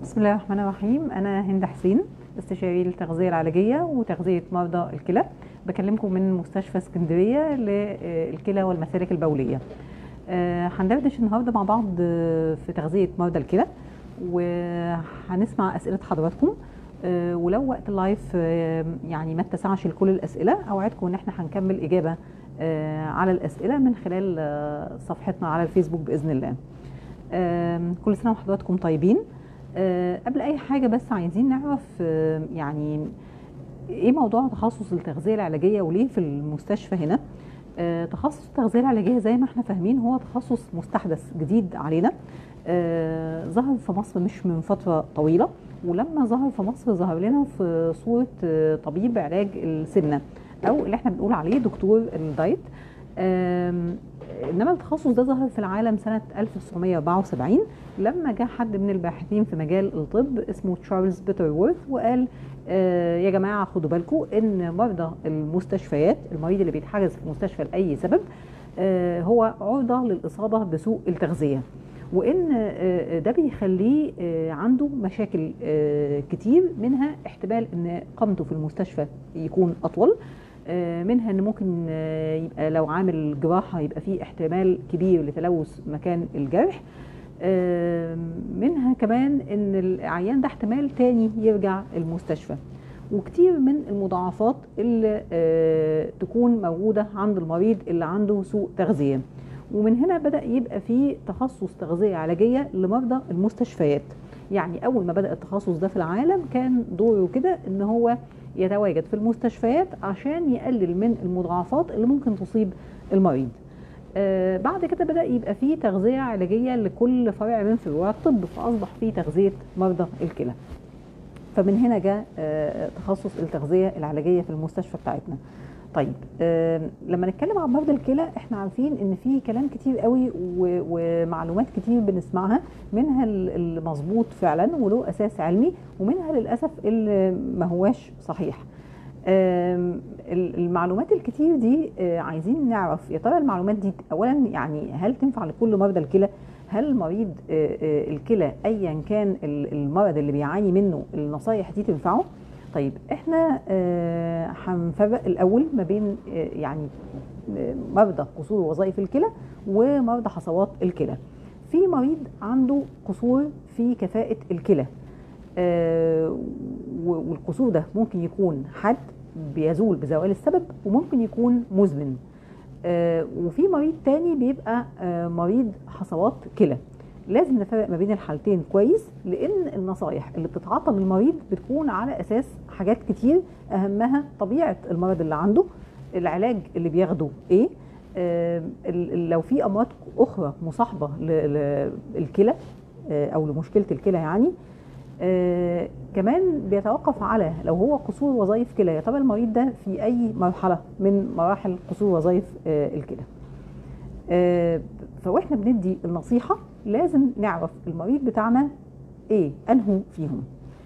بسم الله الرحمن الرحيم أنا هند حسين استشاري التغذية العلاجية وتغذية مرضى الكلى بكلمكم من مستشفى اسكندرية للكلى والمسالك البولية آه، هندردش النهارده مع بعض آه، في تغذية مرضى الكلى وهنسمع أسئلة حضراتكم آه، ولو وقت اللايف آه، يعني ما اتسعش لكل الأسئلة أوعدكم إن احنا هنكمل إجابة آه، على الأسئلة من خلال آه، صفحتنا على الفيسبوك بإذن الله آم، كل سنة وحضراتكم طيبين آه، قبل أي حاجة بس عايزين نعرف آه، يعني ايه موضوع تخصص التغذيه العلاجيه وليه في المستشفى هنا آه، تخصص التغذيه العلاجيه زي ما احنا فاهمين هو تخصص مستحدث جديد علينا آه، ظهر في مصر مش من فتره طويله ولما ظهر في مصر ظهر لنا في صوره آه، طبيب علاج السمنه او اللي احنا بنقول عليه دكتور الدايت آم، انما التخصص ده ظهر في العالم سنه 1974 لما جاء حد من الباحثين في مجال الطب اسمه تشارلز بيترورث وقال آه، يا جماعه خدوا بالكم ان مرضى المستشفيات المريض اللي بيتحجز في المستشفى لاي سبب آه، هو عرضه للاصابه بسوء التغذيه وان آه، ده بيخليه آه، عنده مشاكل آه، كتير منها احتمال ان قامته في المستشفى يكون اطول آه، منها ان ممكن آه، يبقى لو عامل جراحه يبقى فيه احتمال كبير لتلوث مكان الجرح آه، منها كمان ان العيان ده احتمال تاني يرجع المستشفى وكتير من المضاعفات اللي آه، تكون موجوده عند المريض اللي عنده سوء تغذيه ومن هنا بدا يبقى في تخصص تغذيه علاجيه لمرضى المستشفيات يعني اول ما بدا التخصص ده في العالم كان دوره كده ان هو يتواجد في المستشفيات عشان يقلل من المضاعفات اللي ممكن تصيب المريض آه بعد كده بدا يبقى في تغذيه علاجيه لكل فرع من فروع الطب فاصبح في تغذيه مرضى الكلى فمن هنا جاء آه تخصص التغذيه العلاجيه في المستشفى بتاعتنا طيب آه لما نتكلم عن مرضى الكلى احنا عارفين ان في كلام كتير قوي و- ومعلومات كتير بنسمعها منها ال- المظبوط فعلا وله اساس علمي ومنها للاسف اللي ما هواش صحيح آم، ال- المعلومات الكتير دي آه، عايزين نعرف يا ترى المعلومات دي اولا يعني هل تنفع لكل مرضى الكلى هل مريض آه، آه، الكلى ايا كان ال- المرض اللي بيعاني منه النصايح دي تنفعه طيب احنا آه، هنفرق الاول ما بين آه، يعني آه، مرضى قصور وظائف الكلى ومرضى حصوات الكلى في مريض عنده قصور في كفاءة الكلى آه، و- والقصور ده ممكن يكون حاد بيزول بزوال السبب وممكن يكون مزمن آه، وفي مريض تاني بيبقى آه، مريض حصوات كلى لازم نفرق ما بين الحالتين كويس لان النصايح اللي بتتعاطى للمريض بتكون على اساس حاجات كتير اهمها طبيعه المرض اللي عنده العلاج اللي بياخده ايه آه، ال- ال- لو في امراض اخرى مصاحبه للكلى او لمشكله الكلى يعني آه كمان بيتوقف على لو هو قصور وظائف كلى يا ترى المريض ده في اي مرحله من مراحل قصور وظائف آه الكلى آه فواحنا بندي النصيحه لازم نعرف المريض بتاعنا ايه انهو فيهم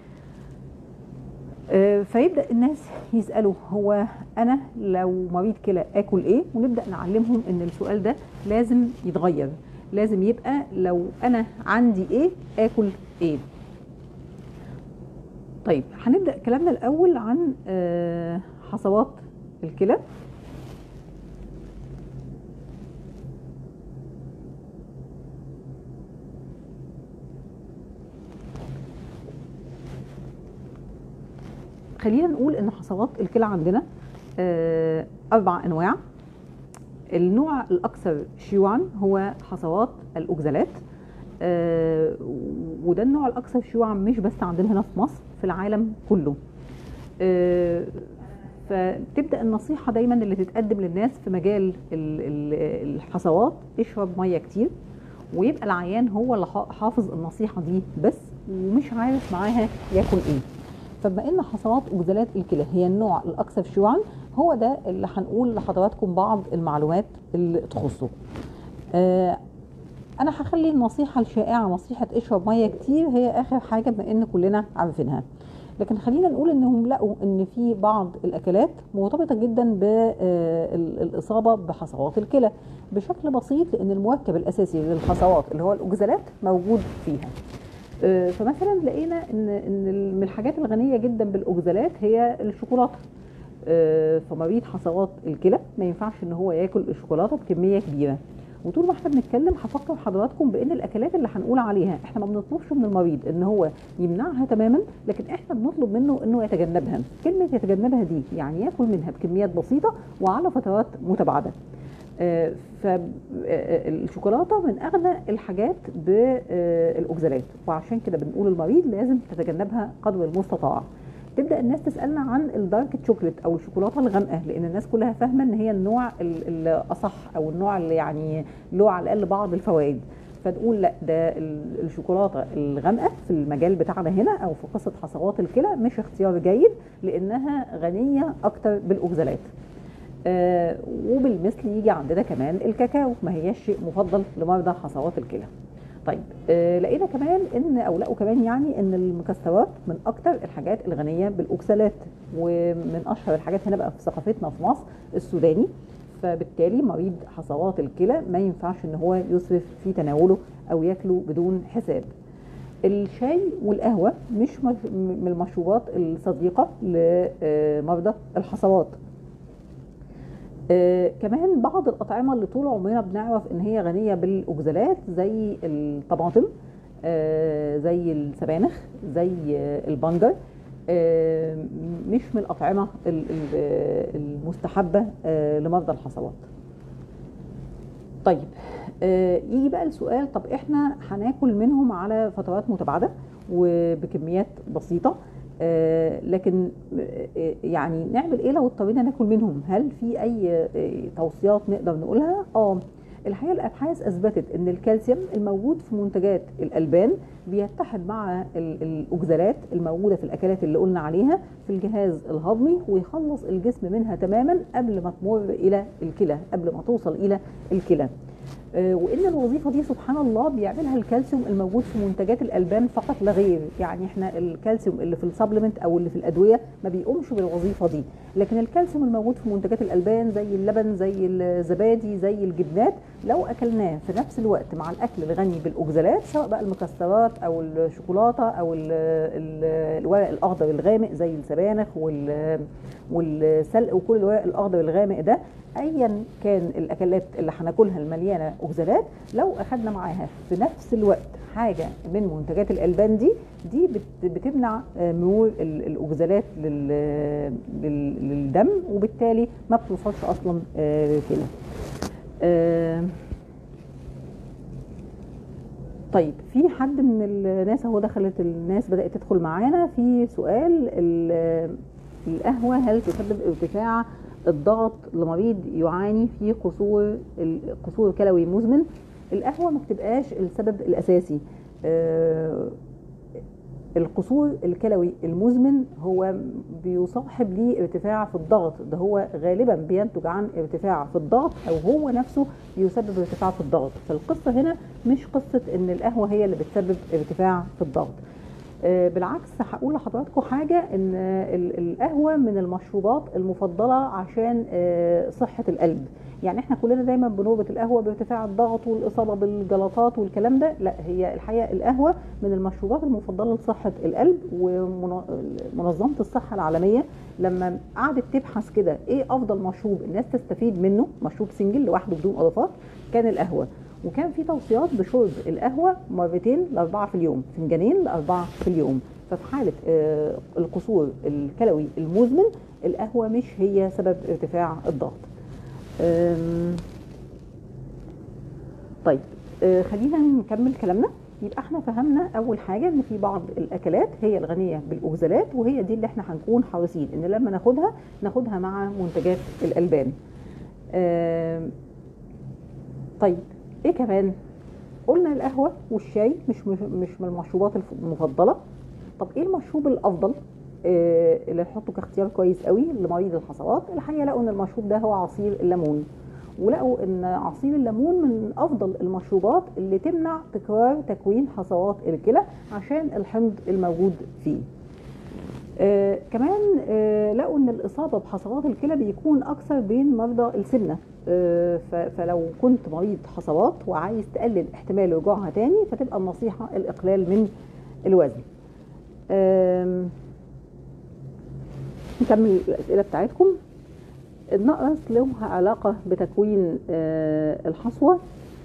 آه، فيبدا الناس يسالوا هو انا لو مريض كلى اكل ايه ونبدا نعلمهم ان السؤال ده لازم يتغير لازم يبقى لو انا عندي ايه اكل ايه طيب هنبدا كلامنا الاول عن آه، حصوات الكلى خلينا نقول ان حصوات الكلى عندنا آه، اربع انواع النوع الاكثر شيوعا هو حصوات الاوكزالات آه، وده النوع الاكثر شيوعا مش بس عندنا هنا في مصر في العالم كله آه، فتبدا النصيحه دايما اللي تتقدم للناس في مجال ال- ال- الحصوات اشرب ميه كتير ويبقى العيان هو اللي حا- حافظ النصيحه دي بس ومش عارف معاها ياكل ايه فبما ان حصوات اوكزالات الكلى هي النوع الاكثر شيوعا هو ده اللي هنقول لحضراتكم بعض المعلومات اللي تخصه آه، انا هخلي النصيحه الشائعه نصيحه اشرب ميه كتير هي اخر حاجه بما ان كلنا عارفينها لكن خلينا نقول انهم لقوا ان في بعض الاكلات مرتبطه جدا بالاصابه بحصوات الكلى بشكل بسيط لان المركب الاساسي للحصوات اللي هو الاوكزالات موجود فيها آه، فمثلا لقينا ان ان من الحاجات الغنيه جدا بالاوكزالات هي الشوكولاته آه، فمريض حصوات الكلى ما ينفعش ان هو ياكل الشوكولاته بكميه كبيره وطول ما احنا بنتكلم هفكر حضراتكم بان الاكلات اللي هنقول عليها احنا ما بنطلبش من المريض ان هو يمنعها تماما لكن احنا بنطلب منه انه يتجنبها كلمه يتجنبها دي يعني ياكل منها بكميات بسيطه وعلى فترات متباعده فالشوكولاته من اغنى الحاجات بالاوكزالات وعشان كده بنقول المريض لازم تتجنبها قدر المستطاع تبدا الناس تسالنا عن الدارك تشوكلت او الشوكولاته الغامقه لان الناس كلها فاهمه ان هي النوع ال- الاصح او النوع اللي يعني له على الاقل بعض الفوائد فنقول لا ده ال- الشوكولاته الغامقه في المجال بتاعنا هنا او في قصه حصوات الكلى مش اختيار جيد لانها غنيه اكتر بالاوكزالات آه وبالمثل يجي عندنا كمان الكاكاو ما هياش شيء مفضل لمرضى حصوات الكلى طيب آه لقينا كمان ان او لقوا كمان يعني ان المكسرات من اكتر الحاجات الغنيه بالاوكسالات ومن اشهر الحاجات هنا بقى في ثقافتنا في مصر السوداني فبالتالي مريض حصوات الكلى ما ينفعش ان هو يسرف في تناوله او ياكله بدون حساب الشاي والقهوه مش مش- من المشروبات الصديقه لمرضى الحصوات آه، كمان بعض الأطعمة اللي طول عمرنا بنعرف إن هي غنية بالأوكزالات زي الطماطم آه، زي السبانخ زي آه، البنجر آه، مش من الأطعمة ال- ال- آه، المستحبة آه، لمرضى الحصوات طيب آه، يجي بقى السؤال طب احنا هناكل منهم على فترات متباعده وبكميات بسيطه آه، لكن آه، يعني نعمل ايه لو اضطرينا ناكل منهم هل في اي آه، توصيات نقدر نقولها اه الحقيقه الابحاث اثبتت ان الكالسيوم الموجود في منتجات الالبان بيتحد مع ال- الاوكزالات الموجوده في الاكلات اللي قلنا عليها في الجهاز الهضمي ويخلص الجسم منها تماما قبل ما تمر الى الكلى قبل ما توصل الى الكلى آه، وان الوظيفه دي سبحان الله بيعملها الكالسيوم الموجود في منتجات الالبان فقط لا غير يعني احنا الكالسيوم اللي في السبلمنت او اللي في الادويه ما بيقومش بالوظيفه دي لكن الكالسيوم الموجود في منتجات الالبان زي اللبن زي الزبادي زي الجبنات لو اكلناه في نفس الوقت مع الاكل الغني بالاوكزالات سواء بقى المكسرات او الشوكولاته او ال ال الورق الاخضر الغامق زي السبانخ وال والسلق وكل الورق الاخضر الغامق ده ايا كان الاكلات اللي هناكلها المليانه اوكزالات لو اخدنا معاها في نفس الوقت حاجه من منتجات الالبان دي دي بت- بتمنع آه، مرور ال- الاوكزالات لل- لل- للدم وبالتالي ما بتوصلش اصلا آه، كده آه، طيب في حد من الناس اهو دخلت الناس بدات تدخل معانا في سؤال ال- القهوه هل تسبب ارتفاع الضغط لمريض يعاني في قصور قصور كلوي مزمن القهوه ما بتبقاش السبب الاساسي آه، القصور الكلوي المزمن هو بيصاحب ليه ارتفاع في الضغط ده هو غالبا بينتج عن ارتفاع في الضغط او هو نفسه بيسبب ارتفاع في الضغط فالقصه هنا مش قصه ان القهوه هي اللي بتسبب ارتفاع في الضغط آه، بالعكس هقول لحضراتكم حاجه ان ال- القهوه من المشروبات المفضله عشان آه، صحه القلب يعني احنا كلنا دايما بنربط القهوه بارتفاع الضغط والاصابه بالجلطات والكلام ده لا هي الحقيقه القهوه من المشروبات المفضله لصحه القلب ومنظمه الصحه العالميه لما قعدت تبحث كده ايه افضل مشروب الناس تستفيد منه مشروب سنجل لوحده بدون اضافات كان القهوه وكان في توصيات بشرب القهوه مرتين لاربعه في اليوم فنجانين لاربعه في اليوم ففي حاله آه، القصور الكلوي المزمن القهوه مش هي سبب ارتفاع الضغط أم، طيب آه، خلينا نكمل كلامنا يبقى احنا فهمنا اول حاجه ان في بعض الاكلات هي الغنيه بالاوكزالات وهي دي اللي احنا هنكون حريصين ان لما ناخدها ناخدها مع منتجات الالبان آم، طيب ايه كمان قلنا القهوه والشاي مش مش مش من المشروبات الف- المفضله طب ايه المشروب الافضل آه، اللي نحطه كاختيار كويس قوي لمريض الحصوات الحقيقه لقوا ان المشروب ده هو عصير الليمون ولقوا ان عصير الليمون من افضل المشروبات اللي تمنع تكرار تكوين حصوات الكلى عشان الحمض الموجود فيه آه كمان آه لقوا ان الاصابه بحصوات الكلى بيكون اكثر بين مرضى السمنه آه ف- فلو كنت مريض حصوات وعايز تقلل احتمال رجوعها تاني فتبقى النصيحه الاقلال من الوزن آم، نكمل الاسئله بتاعتكم النقرس له علاقه بتكوين آه، الحصوه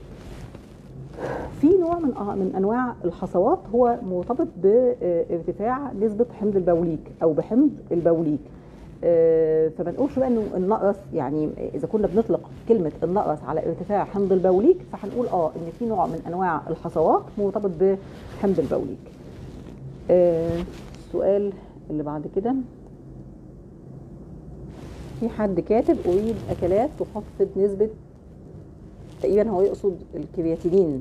في نوع من آه من انواع الحصوات هو مرتبط بارتفاع نسبه حمض البوليك او بحمض البوليك آه، فما نقولش بقى انه النقرس يعني اذا كنا بنطلق كلمه النقرس على ارتفاع حمض البوليك فهنقول اه ان في نوع من انواع الحصوات مرتبط بحمض البوليك آه، السؤال اللي بعد كده في حد كاتب اريد اكلات تخفض نسبه تقريبا هو يقصد الكرياتينين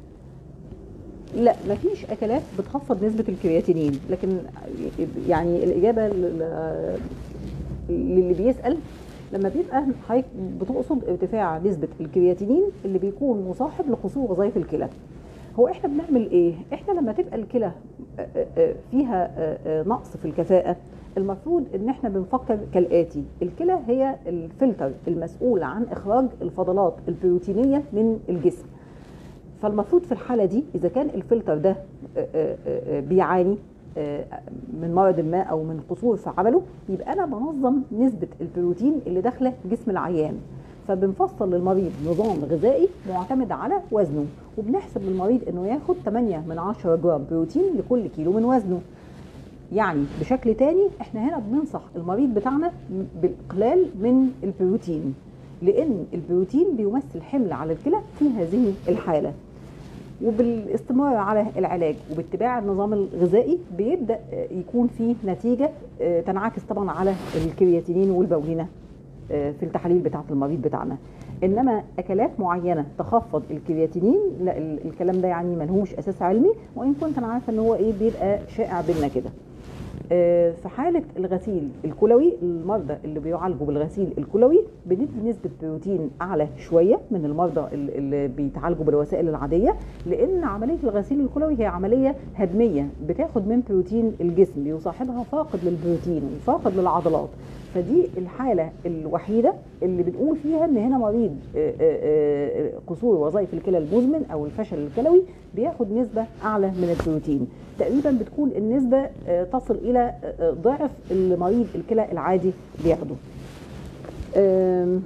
لا مفيش اكلات بتخفض نسبه الكرياتينين لكن يعني الاجابه لل- للي بيسال لما بيبقى حضرتك بتقصد ارتفاع نسبه الكرياتينين اللي بيكون مصاحب لقصور وظائف الكلى هو احنا بنعمل ايه احنا لما تبقى الكلى آه، آه، آه، فيها آه، آه، نقص في الكفاءه المفروض ان احنا بنفكر كالاتي الكلى هي الفلتر المسؤول عن اخراج الفضلات البروتينيه من الجسم فالمفروض في الحاله دي اذا كان الفلتر ده آه، آه، آه، بيعاني آه، من مرض ما او من قصور في عمله يبقى انا بنظم نسبه البروتين اللي داخله جسم العيان فبنفصل للمريض نظام غذائي معتمد على وزنه وبنحسب للمريض انه ياخد 8 من 10 جرام بروتين لكل كيلو من وزنه يعني بشكل تاني احنا هنا بننصح المريض بتاعنا بالاقلال من البروتين لان البروتين بيمثل حمل على الكلى في هذه الحاله وبالاستمرار على العلاج وباتباع النظام الغذائي بيبدا يكون فيه نتيجه آه، تنعكس طبعا على الكرياتينين والبولينه آه، في التحاليل بتاعه المريض بتاعنا انما اكلات معينه تخفض الكرياتينين لا ال- الكلام ده يعني ملهوش اساس علمي وان كنت انا عارفه ان هو ايه بيبقى شائع بينا كده آه، في حالة الغسيل الكلوي المرضى اللي بيعالجوا بالغسيل الكلوي بندي نسبة بروتين أعلى شوية من المرضى ال- اللي بيتعالجوا بالوسائل العادية لأن عملية الغسيل الكلوي هي عملية هدمية بتاخد من بروتين الجسم بيصاحبها فاقد للبروتين وفاقد للعضلات فدي الحالة الوحيدة اللي بنقول فيها ان هنا مريض آه، آه، آه، قصور وظائف الكلى المزمن او الفشل الكلوي بياخد نسبة اعلى من البروتين تقريبا بتكون النسبة آه، تصل الى آه، آه، ضعف المريض الكلى العادي بياخده آم،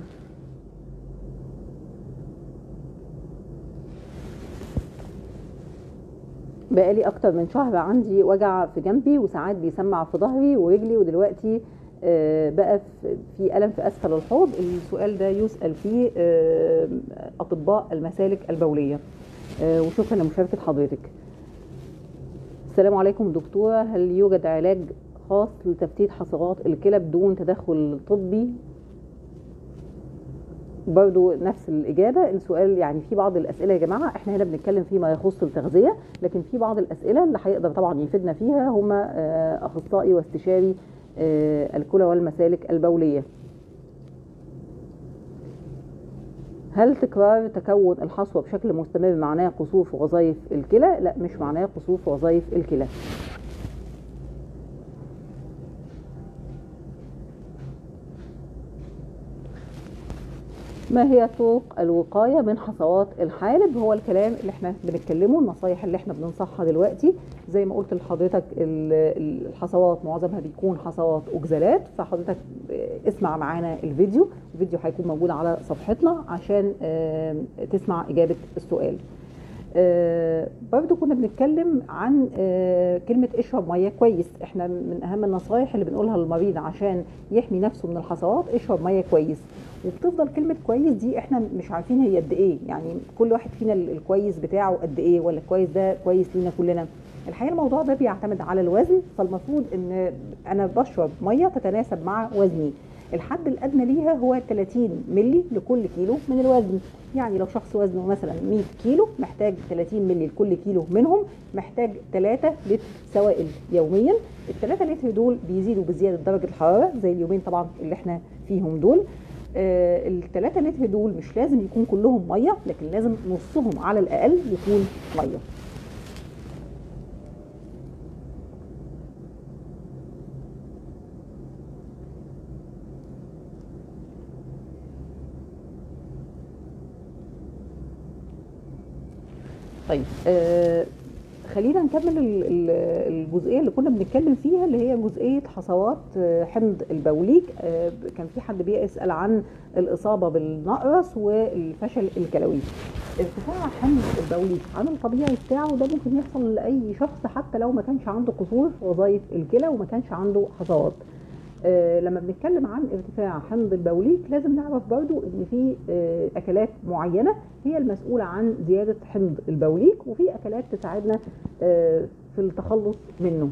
بقالي اكتر من شهر عندي وجع في جنبي وساعات بيسمع في ظهري ورجلي ودلوقتي آه، بقى في- في الم في اسفل الحوض السؤال ده يسال فيه آه، اطباء المسالك البوليه آه، وشكرا لمشاركه حضرتك السلام عليكم دكتوره هل يوجد علاج خاص لتفتيت حصوات الكلى بدون تدخل طبي برضو نفس الإجابة السؤال يعني في بعض الأسئلة يا جماعة احنا هنا بنتكلم فيما يخص التغذية لكن في بعض الأسئلة اللي هيقدر طبعا يفيدنا فيها هم آه، أخصائي واستشاري آه، الكلى والمسالك البولية هل تكرار تكون الحصوة بشكل مستمر معناه قصور في وظائف الكلى؟ لا مش معناه قصور في وظائف الكلى ما هي طرق الوقايه من حصوات الحالب هو الكلام اللي احنا بنتكلمه النصايح اللي احنا بننصحها دلوقتي زي ما قلت لحضرتك ال- الحصوات معظمها بيكون حصوات اكزالات فحضرتك اسمع معانا الفيديو الفيديو هيكون موجود على صفحتنا عشان آه، تسمع اجابه السؤال آه، برضو كنا بنتكلم عن آه، كلمة اشرب مية كويس احنا من اهم النصايح اللي بنقولها للمريض عشان يحمي نفسه من الحصوات اشرب مية كويس وبتفضل كلمة كويس دي احنا مش عارفين هي قد ايه يعني كل واحد فينا ال- الكويس بتاعه قد ايه ولا الكويس ده كويس لينا كلنا الحقيقة الموضوع ده بيعتمد على الوزن فالمفروض ان انا بشرب مية تتناسب مع وزني الحد الادنى ليها هو 30 ملي لكل كيلو من الوزن يعني لو شخص وزنه مثلا 100 كيلو محتاج 30 ملي لكل كيلو منهم محتاج 3 لتر سوائل يوميا ال 3 لتر دول بيزيدوا بزياده درجه الحراره زي اليومين طبعا اللي احنا فيهم دول آه ال 3 لتر دول مش لازم يكون كلهم ميه لكن لازم نصهم على الاقل يكون ميه طيب آه خلينا نكمل ال- ال- الجزئيه اللي كنا بنتكلم فيها اللي هي جزئيه حصوات آه، حمض البوليك آه، كان في حد بيسال عن الاصابه بالنقرس والفشل الكلوي ارتفاع حمض البوليك عن الطبيعي بتاعه ده ممكن يحصل لاي شخص حتى لو ما كانش عنده قصور في وظائف الكلى وما كانش عنده حصوات آه، لما بنتكلم عن ارتفاع حمض البوليك لازم نعرف برضو ان في آه، اكلات معينه هي المسؤوله عن زياده حمض البوليك وفي اكلات تساعدنا آه، في التخلص منه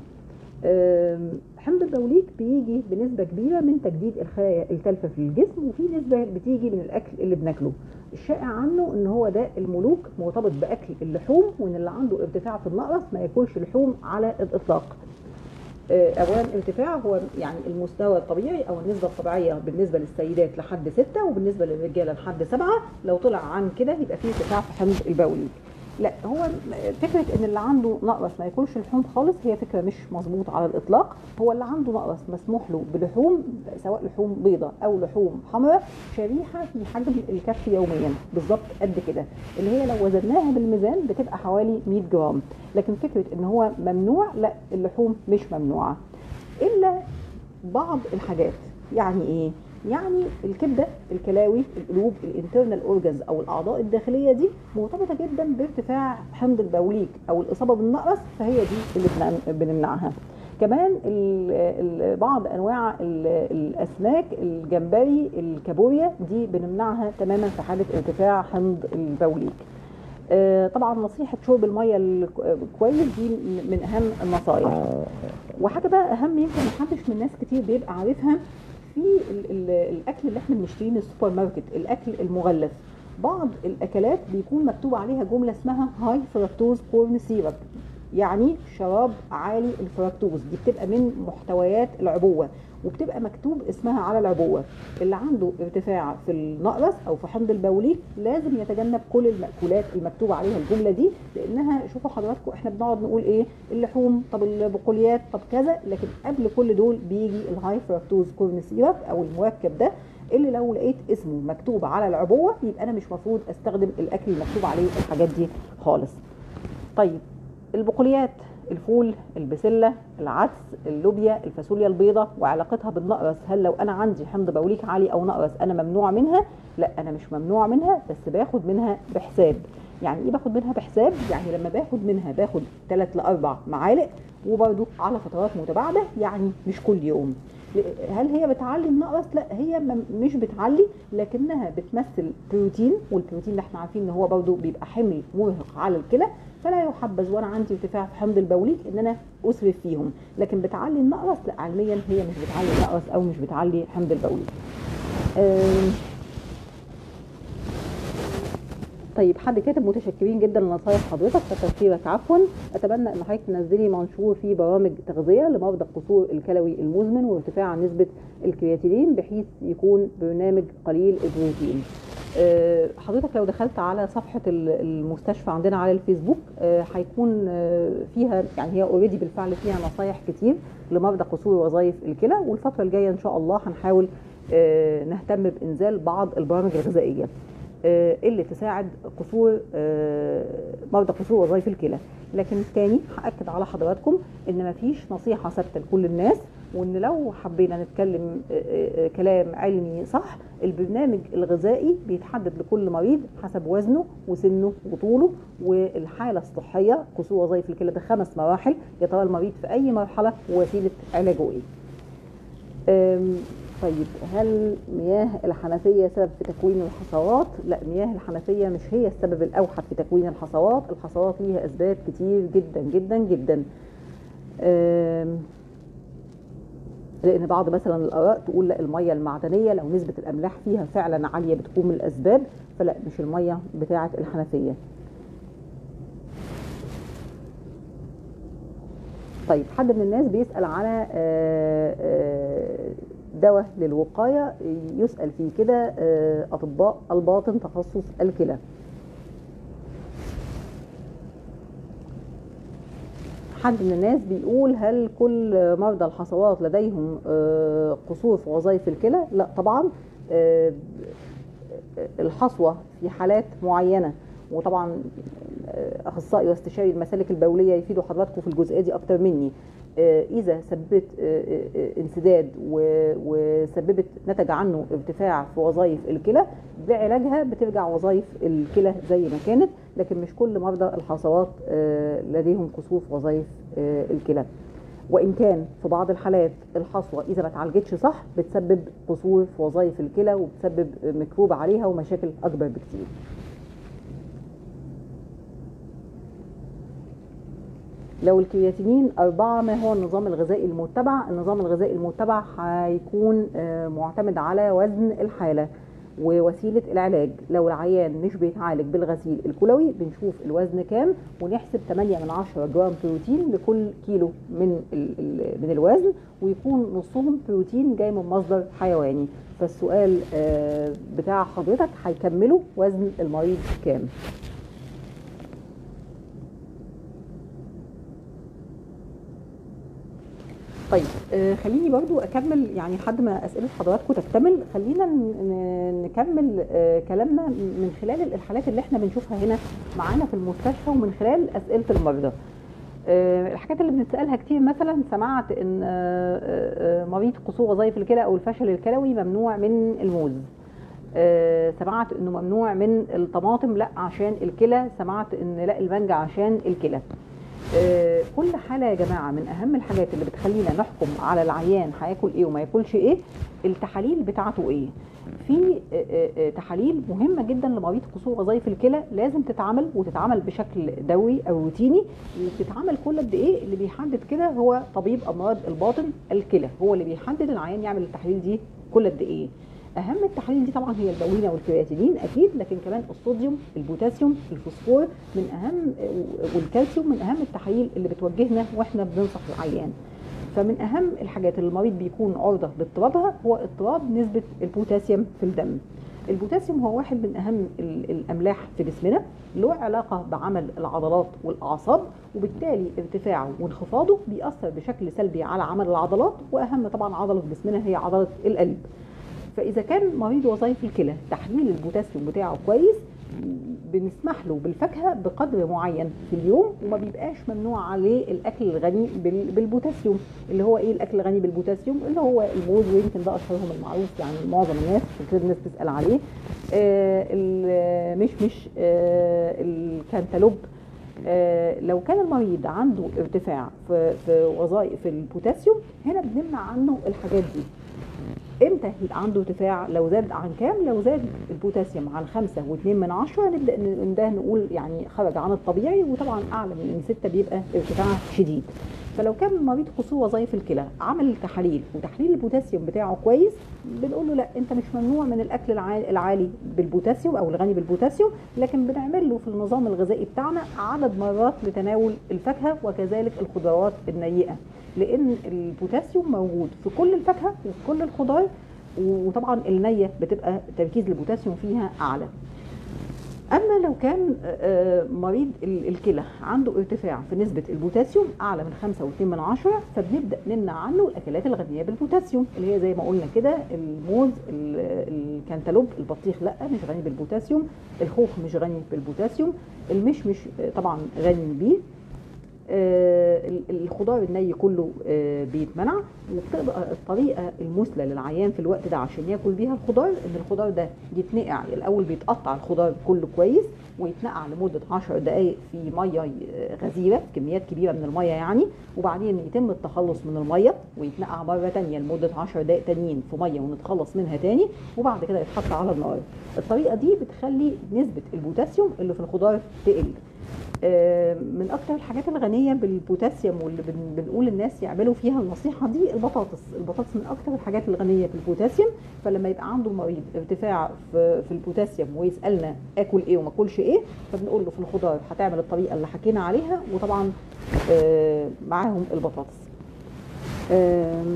آم، حمض البوليك بيجي بنسبة كبيرة من تجديد الخلايا التالفة في الجسم وفي نسبة بتيجي من الأكل اللي بناكله الشائع عنه ان هو ده الملوك مرتبط بأكل اللحوم وان اللي عنده ارتفاع في النقرس ما ياكلش لحوم على الإطلاق آه، اولا ارتفاع هو يعني المستوى الطبيعي او النسبه الطبيعيه بالنسبه للسيدات لحد ستة وبالنسبه للرجاله لحد سبعة لو طلع عن كده يبقى فيه ارتفاع في حمض البوليك لا هو فكره ان اللي عنده نقرس ما ياكلش لحوم خالص هي فكره مش مظبوط على الاطلاق هو اللي عنده نقرس مسموح له بلحوم سواء لحوم بيضاء او لحوم حمراء شريحه في حجم الكف يوميا بالظبط قد كده اللي هي لو وزناها بالميزان بتبقى حوالي 100 جرام لكن فكره ان هو ممنوع لا اللحوم مش ممنوعه الا بعض الحاجات يعني ايه يعني الكبده الكلاوي القلوب الانترنال اورجنز او الاعضاء الداخليه دي مرتبطه جدا بارتفاع حمض البوليك او الاصابه بالنقرس فهي دي اللي بنم- بنمنعها كمان ال- ال- بعض انواع ال- الاسماك الجمبري الكابوريا دي بنمنعها تماما في حاله ارتفاع حمض البوليك آه، طبعا نصيحه شرب الميه الكويس دي من اهم النصائح وحاجه بقى اهم يمكن محدش من ناس كتير بيبقى عارفها في ال ال الاكل اللي احنا بنشتريه من السوبر ماركت الاكل المغلف بعض الاكلات بيكون مكتوب عليها جمله اسمها هاي فركتوز كورن سيرب يعني شراب عالي الفركتوز دي بتبقى من محتويات العبوه وبتبقى مكتوب اسمها على العبوه اللي عنده ارتفاع في النقرس او في حمض البوليك لازم يتجنب كل المأكولات المكتوب عليها الجمله دي لانها شوفوا حضراتكم احنا بنقعد نقول ايه اللحوم طب البقوليات طب كذا لكن قبل كل دول بيجي الهاي فركتوز كورن سيرب او المركب ده اللي لو لقيت اسمه مكتوب على العبوه يبقى انا مش مفروض استخدم الاكل المكتوب عليه الحاجات دي خالص طيب البقوليات الفول البسله العدس اللوبيا الفاصوليا البيضاء وعلاقتها بالنقرس هل لو انا عندي حمض بوليك عالي او نقرس انا ممنوع منها لا انا مش ممنوع منها بس باخد منها بحساب يعني ايه باخد منها بحساب يعني لما باخد منها باخد 3 ل 4 معالق وبرده على فترات متباعده يعني مش كل يوم هل هي بتعلي النقرس لا هي م- مش بتعلي لكنها بتمثل بروتين والبروتين اللي احنا عارفين ان هو برضه بيبقى حمل مرهق على الكلى فلا يحبذ وانا عندي ارتفاع في حمض البوليك ان انا اسرف فيهم لكن بتعلي النقرس لا علميا هي مش بتعلي النقرس او مش بتعلي حمض البوليك آم، طيب حد كاتب متشكرين جدا لنصايح حضرتك كتفكيرك عفوا اتمنى ان حضرتك تنزلي منشور فيه برامج تغذيه لمرضى القصور الكلوي المزمن وارتفاع نسبه الكرياتينين بحيث يكون برنامج قليل البروتين آه، حضرتك لو دخلت على صفحه ال- المستشفى عندنا على الفيسبوك آه، هيكون آه، فيها يعني هي اوريدي بالفعل فيها نصايح كتير لمرضى قصور وظائف الكلى والفتره الجايه ان شاء الله هنحاول آه، نهتم بانزال بعض البرامج الغذائيه آه، اللي تساعد قصور آه، مرضى قصور وظائف الكلى لكن تاني هاكد على حضراتكم ان مفيش نصيحه ثابته لكل الناس وان لو حبينا نتكلم آه، آه، كلام علمي صح البرنامج الغذائي بيتحدد لكل مريض حسب وزنه وسنه وطوله والحاله الصحيه قصور وظائف الكلى ده خمس مراحل يا ترى المريض في اي مرحله ووسيله علاجه ايه أم، طيب هل مياه الحنفية سبب في تكوين الحصوات؟ لا مياه الحنفية مش هي السبب الأوحد في تكوين الحصوات، الحصوات ليها أسباب كتير جدا جدا جدا. أم، لأن بعض مثلا الآراء تقول لا المية المعدنية لو نسبة الأملاح فيها فعلا عالية بتكون من الأسباب، فلا مش المية بتاعة الحنفية. طيب حد من الناس بيسأل على آه، آه، دواء للوقاية يسأل فيه كده آه، أطباء الباطن تخصص الكلى حد من الناس بيقول هل كل مرضى الحصوات لديهم آه، قصور في وظائف الكلى؟ لا طبعا آه، الحصوة في حالات معينة وطبعا كاخصائي واستشاري المسالك البوليه يفيدوا حضراتكم في الجزئيه دي اكتر مني آه، اذا سببت آه، آه، انسداد و- وسببت نتج عنه ارتفاع في وظائف الكلى بعلاجها بترجع وظائف الكلى زي ما كانت لكن مش كل مرضى الحصوات آه، لديهم قصور في وظائف آه، الكلى وان كان في بعض الحالات الحصوه اذا ما اتعالجتش صح بتسبب قصور في وظائف الكلى وبتسبب ميكروب عليها ومشاكل اكبر بكتير لو الكرياتينين أربعة ما هو النظام الغذائي المتبع؟ النظام الغذائي المتبع هيكون آه، معتمد على وزن الحالة ووسيلة العلاج لو العيان مش بيتعالج بالغسيل الكلوي بنشوف الوزن كام ونحسب 8 من 10 جرام بروتين لكل كيلو من ال ال من الوزن ويكون نصهم بروتين جاي من مصدر حيواني فالسؤال آه، بتاع حضرتك هيكملوا وزن المريض كام طيب آه، خليني برضو اكمل يعني لحد ما اسئله حضراتكم تكتمل خلينا ن- ن- نكمل آه، كلامنا من خلال الحالات اللي احنا بنشوفها هنا معانا في المستشفى ومن خلال اسئله المرضى آه، الحاجات اللي بنسالها كتير مثلا سمعت ان آه، آه، آه، مريض قصور وظائف الكلى او الفشل الكلوي ممنوع من الموز آه، سمعت انه ممنوع من الطماطم لا عشان الكلى سمعت ان لا المانجا عشان الكلى آه، كل حاله يا جماعه من اهم الحاجات اللي بتخلينا نحكم على العيان هياكل ايه وما ياكلش ايه التحاليل بتاعته ايه في آه، آه، آه، تحاليل مهمه جدا لمريض قصور وظائف الكلى لازم تتعمل وتتعمل بشكل دوري او روتيني وبتتعمل كل قد ايه اللي بيحدد كده هو طبيب امراض الباطن الكلى هو اللي بيحدد العيان يعمل التحاليل دي كل قد ايه اهم التحاليل دي طبعا هي البولينه والكرياتينين اكيد لكن كمان الصوديوم البوتاسيوم الفوسفور من اهم والكالسيوم من اهم التحاليل اللي بتوجهنا واحنا بننصح العيان فمن اهم الحاجات اللي المريض بيكون عرضه لاضطرابها هو اضطراب نسبه البوتاسيوم في الدم البوتاسيوم هو واحد من اهم ال- الاملاح في جسمنا له علاقه بعمل العضلات والاعصاب وبالتالي ارتفاعه وانخفاضه بيأثر بشكل سلبي على عمل العضلات واهم طبعا عضله في جسمنا هي عضله القلب فاذا كان مريض وظائف الكلى تحليل البوتاسيوم بتاعه كويس بنسمح له بالفاكهه بقدر معين في اليوم وما بيبقاش ممنوع عليه الاكل الغني بال- بالبوتاسيوم اللي هو ايه الاكل الغني بالبوتاسيوم اللي هو الموز ويمكن ده اشهرهم المعروف يعني معظم الناس عشان كده الناس بتسال عليه آه المشمش آه الكانتالوب آه، لو كان المريض عنده ارتفاع في في وظائف البوتاسيوم هنا بنمنع عنه الحاجات دي امتى يبقى عنده ارتفاع لو زاد عن كام لو زاد البوتاسيوم عن خمسة واتنين من عشرة نبدأ ان ده نقول يعني خرج عن الطبيعي وطبعا اعلى من ان ستة بيبقى ارتفاع شديد فلو كان مريض قصور وظائف الكلى عمل تحاليل وتحليل البوتاسيوم بتاعه كويس بنقول له لا انت مش ممنوع من الاكل العا- العالي بالبوتاسيوم او الغني بالبوتاسيوم لكن بنعمل له في النظام الغذائي بتاعنا عدد مرات لتناول الفاكهه وكذلك الخضروات النيئه لان البوتاسيوم موجود في كل الفاكهه وفي كل الخضار وطبعا النيه بتبقى تركيز البوتاسيوم فيها اعلى اما لو كان آه، مريض ال- الكلى عنده ارتفاع في نسبه البوتاسيوم اعلى من 5.2 من عشرة فبنبدا نمنع عنه الاكلات الغنيه بالبوتاسيوم اللي هي زي ما قلنا كده الموز ال- الكنتالوب البطيخ لا مش غني بالبوتاسيوم الخوخ مش غني بالبوتاسيوم المشمش آه، طبعا غني بيه آه، ال- الخضار الني كله آه، بيتمنع وبتبقى الطريقه المثلى للعيان في الوقت ده عشان ياكل بيها الخضار ان الخضار ده يتنقع الاول بيتقطع الخضار كله كويس ويتنقع لمده 10 دقائق في ميه آه، غزيره كميات كبيره من الميه يعني وبعدين يتم التخلص من الميه ويتنقع مره تانية لمده 10 دقائق تانيين في ميه ونتخلص منها تاني وبعد كده يتحط على النار الطريقه دي بتخلي نسبه البوتاسيوم اللي في الخضار تقل آه، من اكتر الحاجات الغنيه بالبوتاسيوم واللي بن- بنقول الناس يعملوا فيها النصيحه دي البطاطس البطاطس من اكتر الحاجات الغنيه بالبوتاسيوم فلما يبقى عنده المريض ارتفاع في, في البوتاسيوم ويسالنا اكل ايه وما اكلش ايه فبنقول له في الخضار هتعمل الطريقه اللي حكينا عليها وطبعا آه، معاهم البطاطس آم،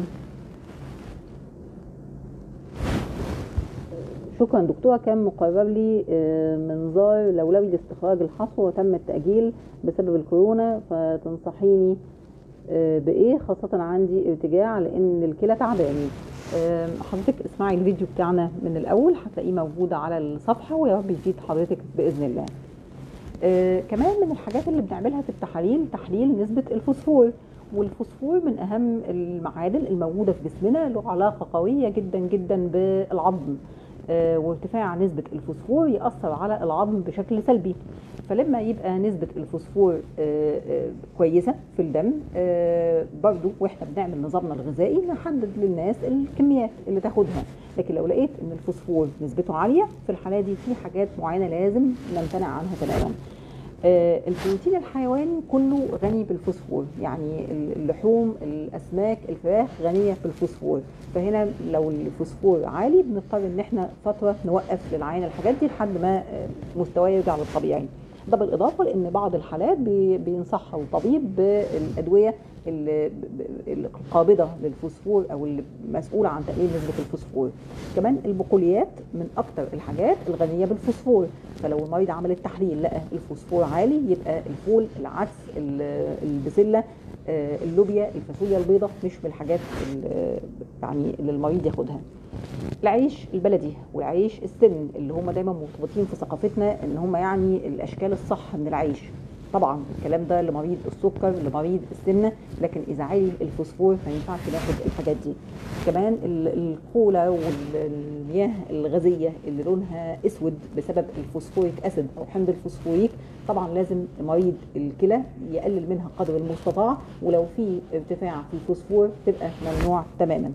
شكرا دكتورة كان مقرر لي آه، منظار لولوي لاستخراج الحصوة وتم التأجيل بسبب الكورونا فتنصحيني آه، بإيه خاصة عندي ارتجاع لأن الكلى تعباني آه، حضرتك اسمعي الفيديو بتاعنا من الأول هتلاقيه موجود على الصفحة ويا رب يفيد حضرتك بإذن الله آه كمان من الحاجات اللي بنعملها في التحاليل تحليل نسبة الفوسفور والفوسفور من أهم المعادن الموجودة في جسمنا له علاقة قوية جدا جدا بالعظم آه وارتفاع نسبة الفوسفور يأثر على العظم بشكل سلبي فلما يبقى نسبة الفوسفور آه آه كويسة في الدم برضو واحنا بنعمل نظامنا الغذائي نحدد للناس الكميات اللي تاخدها لكن لو لقيت ان الفوسفور نسبته عالية في الحالة دي في حاجات معينة لازم نمتنع عنها تماما البروتين الحيواني كله غني بالفوسفور يعني اللحوم الاسماك الفراخ غنيه بالفوسفور فهنا لو الفوسفور عالي بنضطر ان احنا فتره نوقف للعين الحاجات دي لحد ما مستواه يرجع للطبيعي ده بالاضافه لان بعض الحالات بينصحها الطبيب بالادويه القابضه للفوسفور او المسؤوله عن تقليل نسبه الفوسفور كمان البقوليات من اكتر الحاجات الغنيه بالفوسفور فلو المريض عمل التحليل لقى الفوسفور عالي يبقى الفول العدس البسله اللوبيا الفاصوليا البيضاء مش من الحاجات يعني اللي المريض ياخدها العيش البلدي والعيش السن اللي هم دايما مرتبطين في ثقافتنا ان هم يعني الاشكال الصح من العيش طبعا الكلام ده لمريض السكر لمريض السمنه لكن اذا عالي الفوسفور ما ينفعش ناخد الحاجات دي كمان الكولا والمياه الغازيه اللي لونها اسود بسبب الفوسفوريك اسيد او حمض الفوسفوريك طبعا لازم مريض الكلى يقلل منها قدر المستطاع ولو في ارتفاع في الفوسفور تبقى ممنوع تماما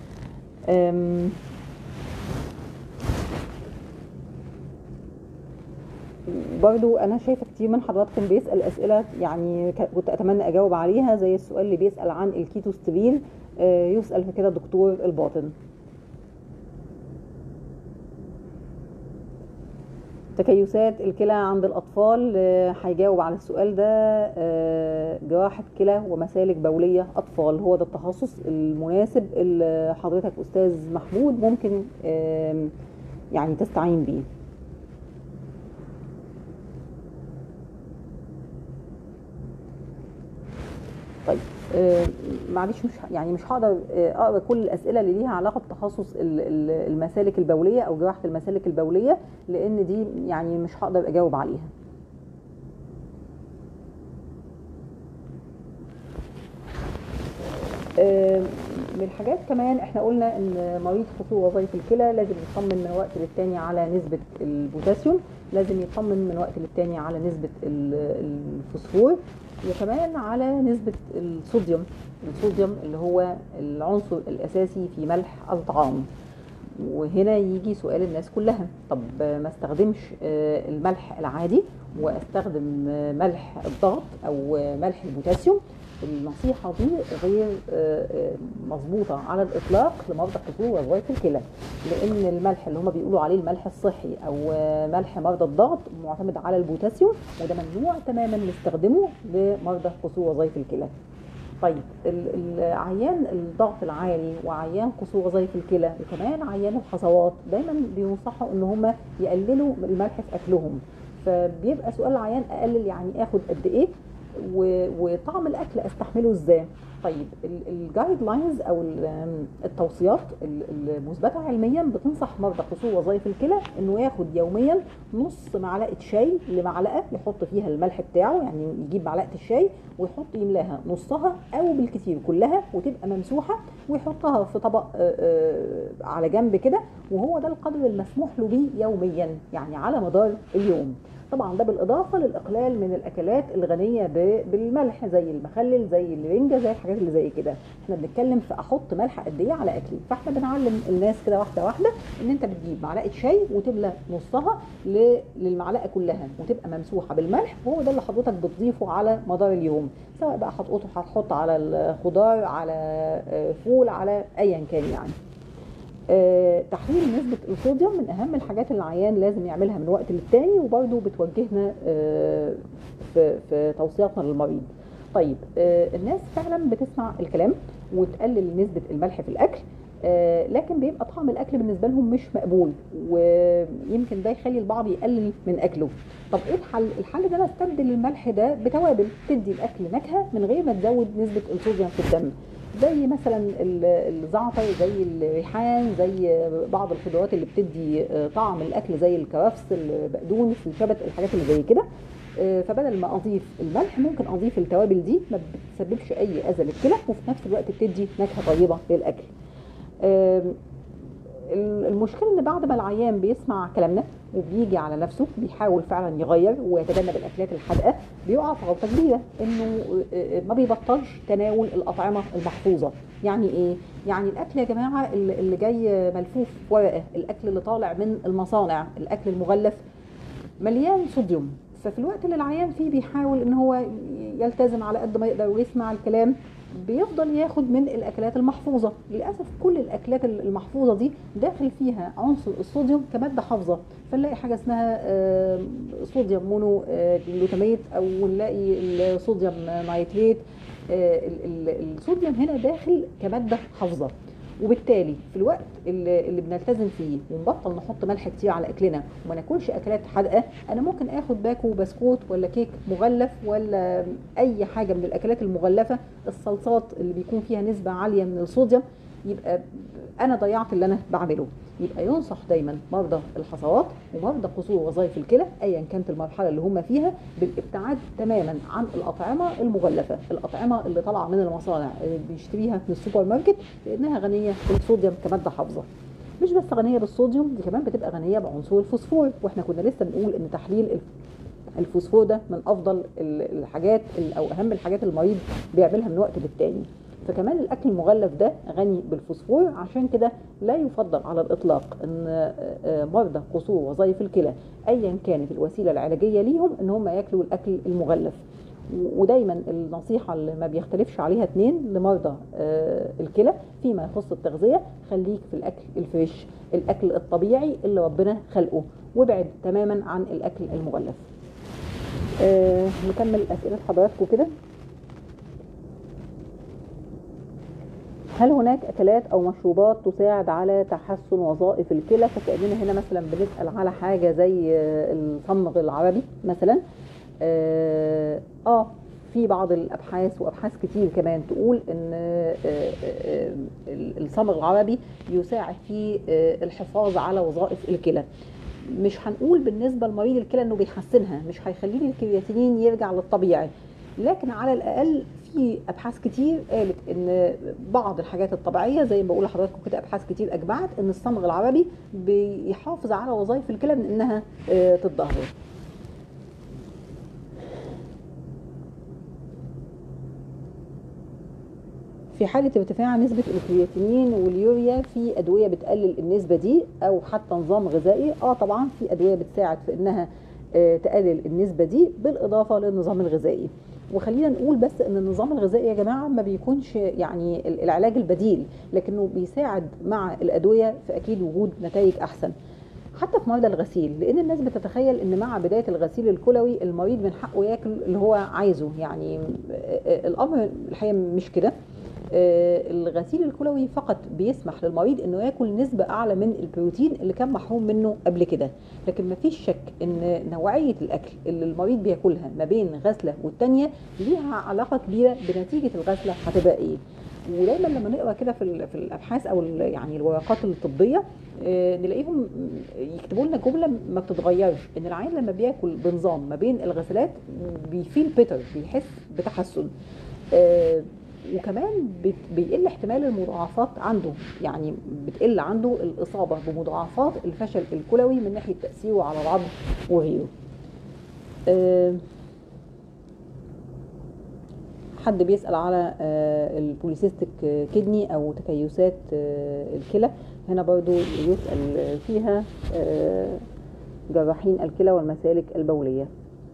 برضو انا شايفه كتير من حضراتكم بيسال اسئله يعني كنت اتمنى اجاوب عليها زي السؤال اللي بيسال عن الكيتوسترين يسال في كده دكتور الباطن تكيسات الكلى عند الاطفال هيجاوب على السؤال ده جراحه كلى ومسالك بوليه اطفال هو ده التخصص المناسب اللي حضرتك استاذ محمود ممكن يعني تستعين بيه طيب آه معلش مش يعني مش هقدر آه اقرا كل الاسئله اللي ليها علاقه بتخصص المسالك البوليه او جراحه المسالك البوليه لان دي يعني مش هقدر اجاوب عليها آه من الحاجات كمان احنا قلنا ان مريض قصور وظائف الكلى لازم يطمن من وقت للتاني على نسبه البوتاسيوم لازم يطمن من وقت للتاني على نسبه الفوسفور وكمان على نسبة الصوديوم الصوديوم اللي هو العنصر الأساسي في ملح الطعام وهنا يجي سؤال الناس كلها طب ما استخدمش الملح العادي واستخدم ملح الضغط او ملح البوتاسيوم النصيحة دي غير مظبوطة على الإطلاق لمرضى قصور وظائف الكلى لأن الملح اللي هم بيقولوا عليه الملح الصحي أو ملح مرضى الضغط معتمد على البوتاسيوم وده ممنوع تماما نستخدمه لمرضى قصور وظائف الكلى طيب العيان الضغط العالي وعيان قصور وظائف الكلى وكمان عيان الحصوات دايما بينصحوا ان هم يقللوا الملح في اكلهم فبيبقى سؤال العيان اقلل يعني اخد قد ايه وطعم الاكل استحمله ازاي طيب الجايد لاينز او التوصيات المثبته علميا بتنصح مرضى قصور وظائف الكلى انه ياخد يوميا نص معلقه شاي لمعلقه يحط فيها الملح بتاعه يعني يجيب معلقه الشاي ويحط يملاها نصها او بالكثير كلها وتبقى ممسوحه ويحطها في طبق على جنب كده وهو ده القدر المسموح له بيه يوميا يعني على مدار اليوم طبعا ده بالاضافه للاقلال من الاكلات الغنيه بالملح زي المخلل زي الرنجه زي الحاجات اللي زي كده احنا بنتكلم في احط ملح قد ايه على اكلي فاحنا بنعلم الناس كده واحده واحده ان انت بتجيب معلقه شاي وتملى نصها للمعلقه كلها وتبقى ممسوحه بالملح وهو ده اللي حضرتك بتضيفه على مدار اليوم سواء بقى هتحطه هتحط على الخضار على فول على ايا كان يعني أه تحليل نسبة الصوديوم من أهم الحاجات اللي العيان لازم يعملها من وقت للتاني وبرده بتوجهنا أه في, في توصياتنا للمريض. طيب أه الناس فعلا بتسمع الكلام وتقلل نسبة الملح في الأكل لكن بيبقى طعم الأكل بالنسبة لهم مش مقبول ويمكن ده يخلي البعض يقلل من أكله. طب إيه الحل؟ الحل ده نستبدل الملح ده بتوابل تدي الأكل نكهة من غير ما تزود نسبة الصوديوم في الدم. زي مثلا الزعتر زي الريحان زي بعض الخضروات اللي بتدي طعم الاكل زي الكرفس البقدونس الشبت الحاجات اللي زي كده آه، فبدل ما اضيف الملح ممكن اضيف التوابل دي ما بتسببش اي اذى للكلى وفي نفس الوقت بتدي نكهه طيبه للاكل آم، ال- المشكله ان بعد ما العيان بيسمع كلامنا وبيجي على نفسه بيحاول فعلا يغير ويتجنب الاكلات الحادقه بيقع في غلطه كبيره انه آه، آه، ما بيبطلش تناول الاطعمه المحفوظه يعني ايه يعني الاكل يا جماعه اللي اللي جاي ملفوف في ورقه الاكل اللي طالع من المصانع الاكل المغلف مليان صوديوم ففي الوقت اللي العيان فيه بيحاول ان هو يلتزم على قد ما يقدر ويسمع الكلام بيفضل ياخد من الاكلات المحفوظه للاسف كل الاكلات المحفوظه دي داخل فيها عنصر الصوديوم كماده حافظه فنلاقي حاجه اسمها آه، صوديوم مونو آه، جلوتاميت او نلاقي الصوديوم نايتريت آه، ال- ال- الصوديوم هنا داخل كماده حافظه وبالتالي في الوقت اللي, اللي بنلتزم فيه ونبطل نحط ملح كتير على اكلنا وما ناكلش اكلات حادقه انا ممكن اخد باكو بسكوت ولا كيك مغلف ولا اي حاجه من الاكلات المغلفه الصلصات اللي بيكون فيها نسبه عاليه من الصوديوم يبقى انا ضيعت اللي انا بعمله يبقى ينصح دايما مرضى الحصوات ومرضى قصور وظائف الكلى ايا كانت المرحله اللي هم فيها بالابتعاد تماما عن الاطعمه المغلفه الاطعمه اللي طالعه من المصانع اللي بيشتريها من السوبر ماركت لانها غنيه بالصوديوم كماده حافظه مش بس غنيه بالصوديوم دي كمان بتبقى غنيه بعنصر الفوسفور واحنا كنا لسه بنقول ان تحليل الف- الفوسفور ده من افضل ال- الحاجات ال- او اهم الحاجات اللي المريض بيعملها من وقت للتاني فكمان الاكل المغلف ده غني بالفوسفور عشان كده لا يفضل على الاطلاق ان آه، آه، مرضى قصور وظائف الكلى ايا كانت الوسيله العلاجيه ليهم ان هم ياكلوا الاكل المغلف و- ودايما النصيحه اللي ما بيختلفش عليها اتنين لمرضى آه، الكلى فيما يخص التغذيه خليك في الاكل الفريش الاكل الطبيعي اللي ربنا خلقه وابعد تماما عن الاكل المغلف آه، نكمل اسئله حضراتكم كده هل هناك اكلات او مشروبات تساعد على تحسن وظائف الكلى فكاننا هنا مثلا بنسال على حاجه زي آه، الصمغ العربي مثلا اه آه، في بعض الابحاث وابحاث كتير كمان تقول ان آه، آه، آه، الصمغ العربي يساعد في آه، الحفاظ على وظائف الكلى مش هنقول بالنسبه لمريض الكلى انه بيحسنها مش هيخلي لي الكرياتينين يرجع للطبيعي لكن على الاقل في ابحاث كتير قالت ان بعض الحاجات الطبيعيه زي ما بقول لحضراتكم كده ابحاث كتير اجمعت ان الصمغ العربي بيحافظ على وظائف الكلى من انها آه، تتدهور في حالة ارتفاع نسبة الكرياتينين واليوريا في أدوية بتقلل النسبة دي أو حتى نظام غذائي اه طبعا في أدوية بتساعد في إنها آه، تقلل النسبة دي بالإضافة للنظام الغذائي وخلينا نقول بس ان النظام الغذائي يا جماعه ما بيكونش يعني ال- العلاج البديل لكنه بيساعد مع الادويه في اكيد وجود نتائج احسن حتى في مرضى الغسيل لان الناس بتتخيل ان مع بدايه الغسيل الكلوي المريض من حقه ياكل اللي هو عايزه يعني آه، آه، الامر الحقيقه مش كده آه، الغسيل الكلوي فقط بيسمح للمريض انه ياكل نسبه اعلى من البروتين اللي كان محروم منه قبل كده لكن ما فيش شك ان نوعيه الاكل اللي المريض بياكلها ما بين غسله والتانيه ليها علاقه كبيره بنتيجه الغسله هتبقى ايه ودايما لما نقرا كده في ال- في الابحاث او ال- يعني الورقات الطبيه آه، نلاقيهم يكتبوا لنا جمله ما بتتغيرش ان العيان لما بياكل بنظام ما بين الغسلات بيفيل بيتر بيحس بتحسن آه، وكمان بت- بيقل احتمال المضاعفات عنده يعني بتقل عنده الاصابه بمضاعفات الفشل الكلوي من ناحيه تاثيره على العظم وغيره آه، حد بيسال على آه، البوليسيستيك كدني او تكيسات آه، الكلى هنا برضو يسال فيها آه، جراحين الكلى والمسالك البوليه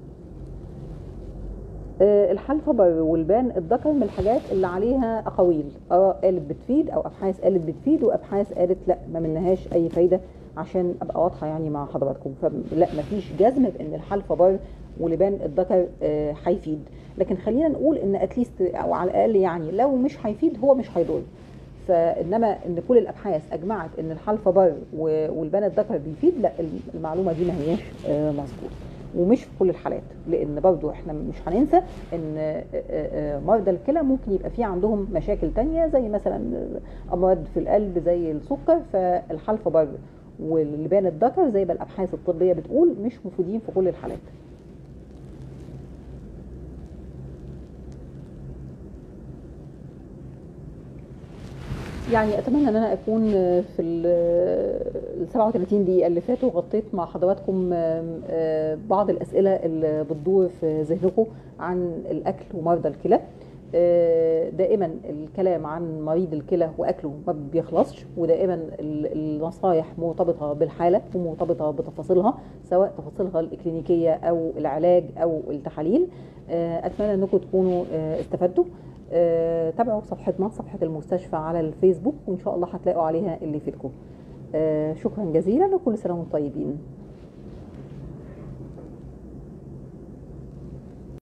آه، الحلفبر والبان الذكر من الحاجات اللي عليها اقاويل اه قالت بتفيد او ابحاث قالت بتفيد وابحاث قالت لا ما منهاش اي فايده عشان ابقى واضحه يعني مع حضراتكم فلا مفيش جزم بان الحلفبر ولبان الذكر آه، هيفيد لكن خلينا نقول ان اتليست او على الاقل يعني لو مش هيفيد هو مش هيضر فانما ان كل الابحاث اجمعت ان الحلفبر و- والبان الذكر بيفيد لا المعلومه دي ما هياش آه، مظبوطه ومش في كل الحالات لان برضو احنا مش هننسى ان آه، آه، مرضى الكلى ممكن يبقى في عندهم مشاكل تانية زي مثلا امراض في القلب زي السكر فالحلفبر واللبان الذكر زي ما الابحاث الطبيه بتقول مش مفيدين في كل الحالات يعني اتمنى ان انا اكون في ال 37 دقيقه اللي فاتوا غطيت مع حضراتكم بعض الاسئله اللي بتدور في ذهنكم عن الاكل ومرضى الكلى دائما الكلام عن مريض الكلى واكله ما بيخلصش ودائما النصائح مرتبطه بالحاله ومرتبطه بتفاصيلها سواء تفاصيلها الاكلينيكيه او العلاج او التحاليل اتمنى انكم تكونوا استفدتوا تابعوا صفحتنا صفحه المستشفى على الفيسبوك وان شاء الله هتلاقوا عليها اللي يفيدكم شكرا جزيلا وكل سنه وانتم طيبين